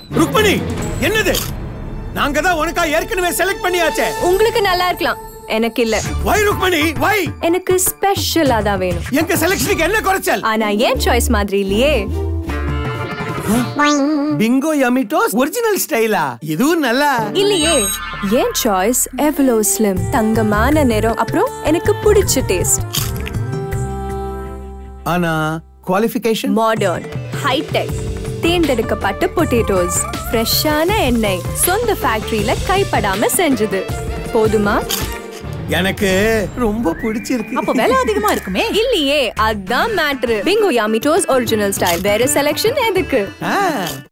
ருக்மணி என்னது நாங்க தான் உனக்கா ஏற்கனவே செலக்ட் பண்ணியாச்சே உங்களுக்கு நல்லா இருக்கலாம் எனக்கு இல்ல வை ருக்மணி வை எனக்கு ஸ்பெஷலா தான் வேணும் எங்க செலக்ஷனுக்கு என்ன குறைச்சல் ஆனா ஏன் சாய்ஸ் மாதிரி இல்லையே பிங்கோ யமிட்டோஸ் ஒரிஜினல் ஸ்டைலா இதுவும் நல்லா இல்லையே ஏன் சாய்ஸ் எவ்வளோ ஸ்லிம் தங்கமான நிறம் அப்புறம் எனக்கு பிடிச்ச டேஸ்ட் ஆனா குவாலிஃபிகேஷன் மாடர்ன் ஹைடெக் தேர்ந்தெடுக்கப்பட்ட பொட்டேட்டோஸ் ஃப்ரெஷ்ஷான எண்ணெய் சொந்த ஃபேக்டரியில கைப்படாம செஞ்சது போதுமா எனக்கு ரொம்ப பிடிச்சிருக்கு அப்போ விலை அதிகமா இருக்குமே இல்லையே அதான் மேட்ரு பிங்கோ யாமிட்டோஸ் ஒரிஜினல் ஸ்டைல் வேற செலக்ஷன் எதுக்கு ஆ